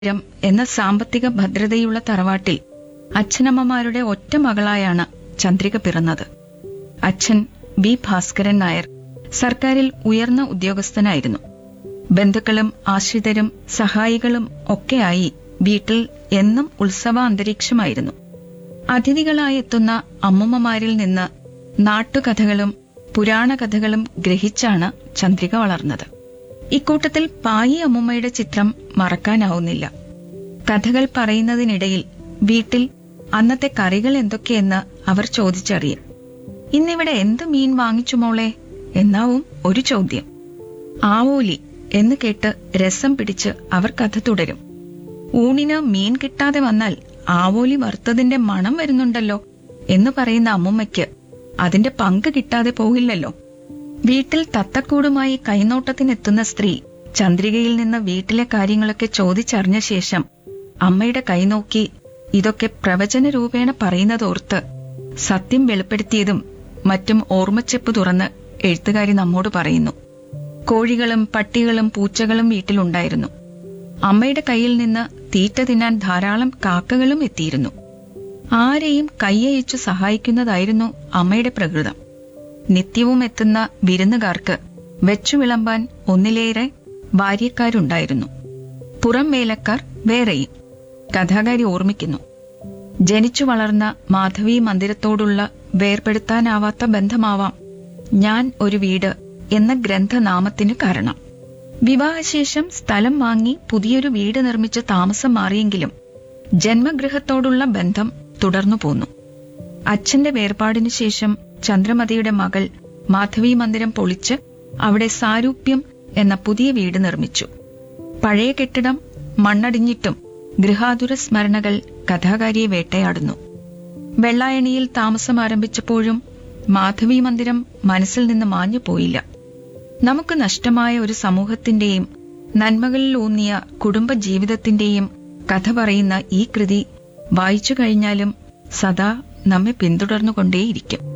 രം എന്ന സാമ്പത്തിക ഭദ്രതയുള്ള തറവാട്ടിൽ അച്ഛനമ്മമാരുടെ ഒറ്റ മകളായാണ് ചന്ദ്രിക പിറന്നത് അച്ഛൻ ബി ഭാസ്കരൻ നായർ സർക്കാരിൽ ഉയർന്ന ഉദ്യോഗസ്ഥനായിരുന്നു ബന്ധുക്കളും ആശ്രിതരും സഹായികളും ഒക്കെയായി വീട്ടിൽ എന്നും ഉത്സവ അന്തരീക്ഷമായിരുന്നു അതിഥികളായി എത്തുന്ന അമ്മുമ്മമാരിൽ നിന്ന് നാട്ടുകഥകളും പുരാണകഥകളും ഗ്രഹിച്ചാണ് ചന്ദ്രിക വളർന്നത് ഇക്കൂട്ടത്തിൽ പായി അമ്മുമ്മയുടെ ചിത്രം മറക്കാനാവുന്നില്ല കഥകൾ പറയുന്നതിനിടയിൽ വീട്ടിൽ അന്നത്തെ കറികൾ എന്തൊക്കെയെന്ന് അവർ ചോദിച്ചറിയും ഇന്നിവിടെ എന്ത് മീൻ വാങ്ങിച്ചു മോളെ എന്നാവും ഒരു ചോദ്യം ആവോലി എന്ന് കേട്ട് രസം പിടിച്ച് അവർ കഥ തുടരും ഊണിന് മീൻ കിട്ടാതെ വന്നാൽ ആവോലി വറുത്തതിന്റെ മണം വരുന്നുണ്ടല്ലോ എന്ന് പറയുന്ന അമ്മുമ്മയ്ക്ക് അതിന്റെ പങ്ക് കിട്ടാതെ പോകില്ലല്ലോ വീട്ടിൽ തത്തക്കൂടുമായി കൈനോട്ടത്തിനെത്തുന്ന സ്ത്രീ ചന്ദ്രികയിൽ നിന്ന് വീട്ടിലെ കാര്യങ്ങളൊക്കെ ചോദിച്ചറിഞ്ഞ ശേഷം അമ്മയുടെ കൈനോക്കി ഇതൊക്കെ പ്രവചന രൂപേണ പറയുന്നതോർത്ത് സത്യം വെളിപ്പെടുത്തിയതും മറ്റും ഓർമ്മച്ചെപ്പ് തുറന്ന് എഴുത്തുകാരി നമ്മോട് പറയുന്നു കോഴികളും പട്ടികളും പൂച്ചകളും വീട്ടിലുണ്ടായിരുന്നു അമ്മയുടെ കയ്യിൽ നിന്ന് തീറ്റ തിന്നാൻ ധാരാളം കാക്കകളും എത്തിയിരുന്നു ആരെയും കൈയയച്ചു സഹായിക്കുന്നതായിരുന്നു അമ്മയുടെ പ്രകൃതം നിത്യവും എത്തുന്ന വിരുന്നുകാർക്ക് വെച്ചു വിളമ്പാൻ ഒന്നിലേറെ ഭാര്യക്കാരുണ്ടായിരുന്നു പുറം വേലക്കാർ വേറെയും കഥാകാരി ഓർമ്മിക്കുന്നു ജനിച്ചു വളർന്ന മാധവി മന്ദിരത്തോടുള്ള വേർപെടുത്താനാവാത്ത ബന്ധമാവാം ഞാൻ ഒരു വീട് എന്ന ഗ്രന്ഥനാമത്തിന് കാരണം വിവാഹശേഷം സ്ഥലം വാങ്ങി പുതിയൊരു വീട് നിർമ്മിച്ച് താമസം മാറിയെങ്കിലും ജന്മഗൃഹത്തോടുള്ള ബന്ധം തുടർന്നു പോന്നു അച്ഛന്റെ വേർപാടിനു ശേഷം ചന്ദ്രമതിയുടെ മകൾ മാധവി മന്ദിരം പൊളിച്ച് അവിടെ സാരൂപ്യം എന്ന പുതിയ വീട് നിർമ്മിച്ചു പഴയ കെട്ടിടം മണ്ണടിഞ്ഞിട്ടും ഗൃഹാതുര സ്മരണകൾ കഥാകാരിയെ വേട്ടയാടുന്നു വെള്ളായണിയിൽ താമസം ആരംഭിച്ചപ്പോഴും മാധവി മന്ദിരം മനസ്സിൽ നിന്ന് മാഞ്ഞു പോയില്ല നമുക്ക് നഷ്ടമായ ഒരു സമൂഹത്തിന്റെയും നന്മകളിലൂന്നിയ കുടുംബ ജീവിതത്തിന്റെയും കഥ പറയുന്ന ഈ കൃതി വായിച്ചു കഴിഞ്ഞാലും സദാ നമ്മെ പിന്തുടർന്നുകൊണ്ടേയിരിക്കും